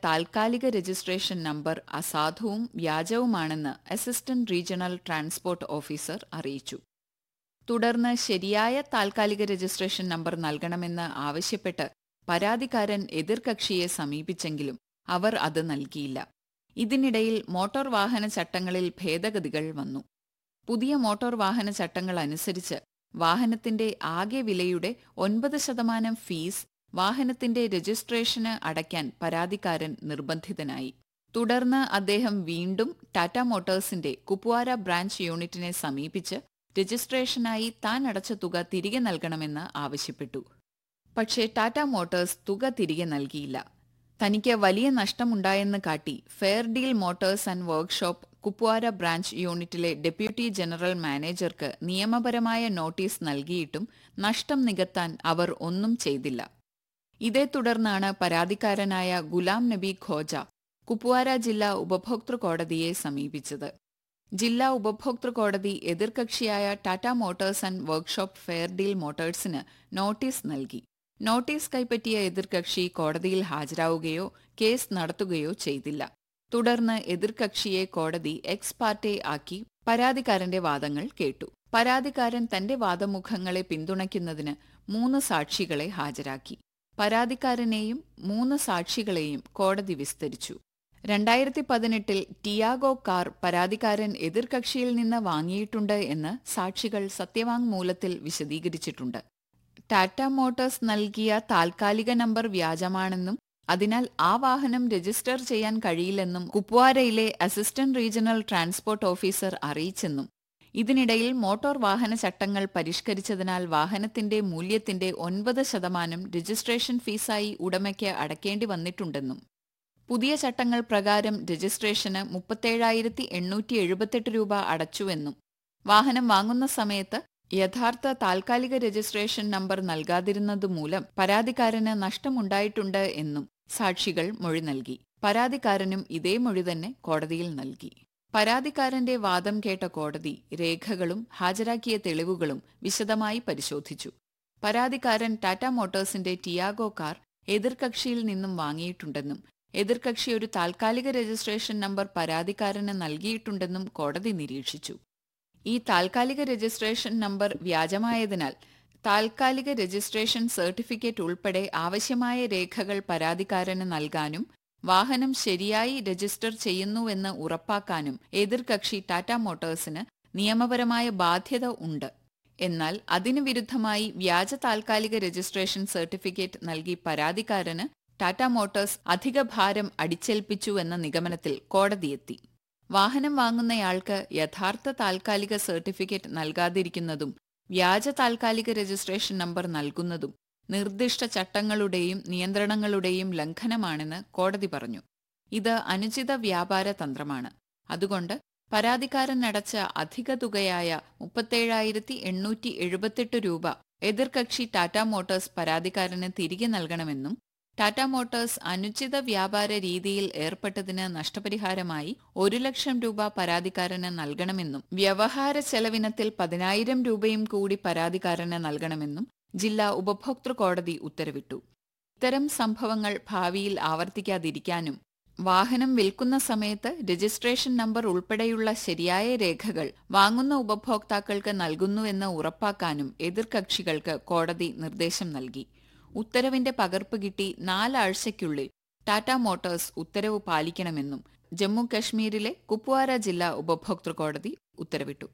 താൽക്കാലിക registration number അസാധുവും വ്യാജവുമാണെന്ന് അസിസ്റ്റന്റ് റീജിയണൽ ട്രാൻസ്പോർട്ട് ഓഫീസർ അറിയിച്ചു തുടർന്ന് ശരിയായ താൽക്കാലിക രജിസ്ട്രേഷൻ നമ്പർ നൽകണമെന്ന് ആവശ്യപ്പെട്ട് പരാതിക്കാരൻ എതിർകക്ഷിയെ സമീപിച്ചെങ്കിലും അവർ അത് നൽകിയില്ല ഇതിനിടയിൽ മോട്ടോർ വാഹന ചട്ടങ്ങളിൽ ഭേദഗതികൾ വന്നു പുതിയ മോട്ടോർ വാഹന ചട്ടങ്ങൾ അനുസരിച്ച് വാഹനത്തിന്റെ ആകെ വിലയുടെ ഒൻപത് ശതമാനം ഫീസ് വാഹനത്തിന്റെ രജിസ്ട്രേഷന് അടയ്ക്കാൻ പരാതിക്കാരൻ നിർബന്ധിതനായി തുടർന്ന് അദ്ദേഹം വീണ്ടും ടാറ്റ മോട്ടോഴ്സിന്റെ കുപ്വാര ബ്രാഞ്ച് യൂണിറ്റിനെ സമീപിച്ച് രജിസ്ട്രേഷനായി താൻ അടച്ച തുക തിരികെ നൽകണമെന്ന് ആവശ്യപ്പെട്ടു പക്ഷേ ടാറ്റ മോട്ടോഴ്സ് തുക തിരികെ നൽകിയില്ല തനിക്ക് വലിയ നഷ്ടമുണ്ടായെന്ന് കാട്ടി fair deal motors and workshop Kupwara branch യൂണിറ്റിലെ ഡെപ്യൂട്ടി ജനറൽ മാനേജർക്ക് നിയമപരമായ നോട്ടീസ് നൽകിയിട്ടും നഷ്ടം നികത്താൻ അവർ ഒന്നും ചെയ്തില്ല ഇതേ തുടർന്നാണ് പരാതിക്കാരനായ ഗുലാം നബി ഖോജ കുപ്വാര ജില്ലാ ഉപഭോക്തൃ കോടതിയെ സമീപിച്ചത് ജില്ലാ ഉപഭോക്തൃ കോടതി എതിർകക്ഷിയായ Tata motors and workshop fair deal മോട്ടോഴ്സിന് നോട്ടീസ് നൽകി നോട്ടീസ് കൈപ്പറ്റിയ എതിർകക്ഷി കോടതിയിൽ ഹാജരാവുകയോ കേസ് നടത്തുകയോ ചെയ്തില്ല തുടർന്ന് എതിർകക്ഷിയെ കോടതി എക്സ് പാർട്ടെ ആക്കി പരാതിക്കാരന്റെ വാദങ്ങൾ കേട്ടു പരാതിക്കാരൻ തന്റെ വാദമുഖങ്ങളെ പിന്തുണയ്ക്കുന്നതിന് മൂന്ന് സാക്ഷികളെ ഹാജരാക്കി പരാതിക്കാരനെയും മൂന്ന് സാക്ഷികളെയും കോടതി വിസ്തരിച്ചു രണ്ടായിരത്തി പതിനെട്ടിൽ ടിയാഗോ കാർ പരാതിക്കാരൻ എതിർകക്ഷിയിൽ നിന്ന് വാങ്ങിയിട്ടുണ്ട് എന്ന് സാക്ഷികൾ സത്യവാങ്മൂലത്തിൽ വിശദീകരിച്ചിട്ടുണ്ട് ടാറ്റ മോട്ടോഴ്സ് നൽകിയ താൽക്കാലിക നമ്പർ വ്യാജമാണെന്നും അതിനാൽ ആ വാഹനം രജിസ്റ്റർ ചെയ്യാൻ കഴിയില്ലെന്നും കുപ്വാരയിലെ അസിസ്റ്റന്റ് റീജിയണൽ ട്രാൻസ്പോർട്ട് ഓഫീസർ അറിയിച്ചെന്നും ഇതിനിടയിൽ മോട്ടോർ വാഹന ചട്ടങ്ങൾ പരിഷ്കരിച്ചതിനാൽ വാഹനത്തിന്റെ മൂല്യത്തിന്റെ ഒൻപത് ശതമാനം രജിസ്ട്രേഷൻ ഫീസായി ഉടമയ്ക്ക് അടയ്ക്കേണ്ടി വന്നിട്ടുണ്ടെന്നും പുതിയ ചട്ടങ്ങൾ പ്രകാരം രജിസ്ട്രേഷന് മുപ്പത്തേഴായിരത്തി എണ്ണൂറ്റി എഴുപത്തെട്ട് രൂപ അടച്ചുവെന്നും വാഹനം വാങ്ങുന്ന സമയത്ത് യഥാർത്ഥ താൽക്കാലിക രജിസ്ട്രേഷൻ നമ്പർ നൽകാതിരുന്നതുമൂലം പരാതിക്കാരന് നഷ്ടമുണ്ടായിട്ടുണ്ട് എന്നും സാക്ഷികൾ മൊഴി നൽകി പരാതിക്കാരനും ഇതേ മൊഴി തന്നെ കോടതിയിൽ നൽകി പരാതിക്കാരന്റെ വാദം കേട്ട കോടതി രേഖകളും ഹാജരാക്കിയ തെളിവുകളും വിശദമായി പരിശോധിച്ചു പരാതിക്കാരൻ ടാറ്റ മോട്ടോഴ്സിന്റെ ടിയാഗോ കാർ എതിർകക്ഷിയിൽ നിന്നും വാങ്ങിയിട്ടുണ്ടെന്നും എതിർകക്ഷി ഒരു താൽക്കാലിക രജിസ്ട്രേഷൻ നമ്പർ പരാതിക്കാരന് നൽകിയിട്ടുണ്ടെന്നും കോടതി നിരീക്ഷിച്ചു ഈ താൽക്കാലിക രജിസ്ട്രേഷൻ നമ്പർ വ്യാജമായതിനാൽ താൽക്കാലിക രജിസ്ട്രേഷൻ സർട്ടിഫിക്കറ്റ് ഉൾപ്പെടെ ആവശ്യമായ രേഖകൾ പരാതിക്കാരന് നൽകാനും വാഹനം ശരിയായി രജിസ്റ്റർ ചെയ്യുന്നുവെന്ന് ഉറപ്പാക്കാനും എതിർകക്ഷി ടാറ്റ മോട്ടോഴ്സിന് നിയമപരമായ ബാധ്യത ഉണ്ട് എന്നാൽ അതിനു വിരുദ്ധമായി വ്യാജ താൽക്കാലിക രജിസ്ട്രേഷൻ സർട്ടിഫിക്കറ്റ് നൽകി പരാതിക്കാരന് ടാറ്റ മോട്ടോഴ്സ് അധിക ഭാരം അടിച്ചേൽപ്പിച്ചു എന്ന നിഗമനത്തിൽ കോടതിയെത്തി വാഹനം വാങ്ങുന്നയാൾക്ക് യഥാർത്ഥ താൽക്കാലിക സർട്ടിഫിക്കറ്റ് നൽകാതിരിക്കുന്നതും വ്യാജ താൽക്കാലിക രജിസ്ട്രേഷൻ നമ്പർ നൽകുന്നതും നിർദ്ദിഷ്ട ചട്ടങ്ങളുടെയും നിയന്ത്രണങ്ങളുടെയും ലംഘനമാണെന്ന് കോടതി പറഞ്ഞു ഇത് അനുചിത വ്യാപാര തന്ത്രമാണ് അതുകൊണ്ട് പരാതിക്കാരൻ അടച്ച അധിക തുകയായ മുപ്പത്തേഴായിരത്തി എണ്ണൂറ്റി എഴുപത്തെട്ട് രൂപ എതിർകക്ഷി ടാറ്റ മോട്ടോഴ്സ് പരാതിക്കാരന് തിരികെ നൽകണമെന്നും ടാറ്റ മോട്ടോഴ്സ് അനുചിത വ്യാപാര രീതിയിൽ ഏർപ്പെട്ടതിന് നഷ്ടപരിഹാരമായി ഒരു ലക്ഷം രൂപ പരാതിക്കാരന് നൽകണമെന്നും വ്യവഹാര ചെലവിനത്തിൽ പതിനായിരം രൂപയും കൂടി പരാതിക്കാരന് നൽകണമെന്നും ജില്ലാ ഉപഭോക്തൃ കോടതി ഉത്തരവിട്ടു ഇത്തരം സംഭവങ്ങൾ ഭാവിയിൽ ആവർത്തിക്കാതിരിക്കാനും വാഹനം വിൽക്കുന്ന സമയത്ത് രജിസ്ട്രേഷൻ നമ്പർ ഉൾപ്പെടെയുള്ള ശരിയായ രേഖകൾ വാങ്ങുന്ന ഉപഭോക്താക്കൾക്ക് നൽകുന്നുവെന്ന് ഉറപ്പാക്കാനും എതിർകക്ഷികൾക്ക് കോടതി നിർദ്ദേശം നൽകി ഉത്തരവിന്റെ പകർപ്പ് കിട്ടി നാലാഴ്ചയ്ക്കുള്ളിൽ ടാറ്റ മോട്ടോഴ്സ് ഉത്തരവ് പാലിക്കണമെന്നും ജമ്മു കശ്മീരിലെ കുപ്വാര ജില്ലാ ഉപഭോക്തൃ കോടതി ഉത്തരവിട്ടു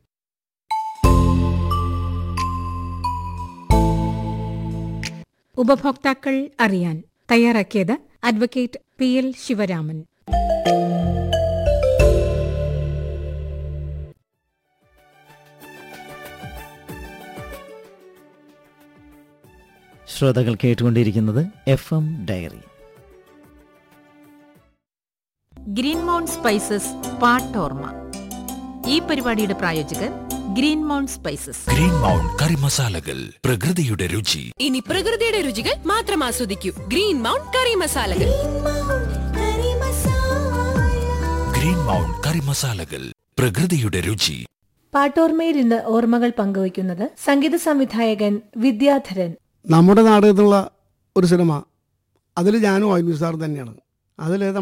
ഉപഭോക്താക്കൾ അറിയാൻ തയ്യാറാക്കിയത് അഡ്വക്കേറ്റ് പി എൽ ശിവരാമൻ ശ്രോതാക്കൾ കേട്ടുകൊണ്ടിരിക്കുന്നത് F M diary green mount spices പാട്ടോർമ ഈ പരിപാടിയുടെ പ്രായോജകർ green mount spices green mount curry മസാലകൾ പ്രകൃതിയുടെ രുചി ഇനി പ്രകൃതിയുടെ രുചികൾ മാത്രം ആസ്വദിക്കൂ ഗ്രീൻ മൗണ്ട് കറി മസാലകൾ ഗ്രീൻ മൗണ്ട് കറി മസാലകൾ പ്രകൃതിയുടെ രുചി പാട്ടോർമയിൽ ഇന്ന് ഓർമ്മകൾ പങ്കുവയ്ക്കുന്നത് സംഗീത സംവിധായകൻ വിദ്യാധരൻ നമ്മുടെ നാട് എന്നുള്ള ഒരു സിനിമ അതിൽ ഞാനും ആയിരുന്നു സാർ തന്നെയാണ് അതിൽ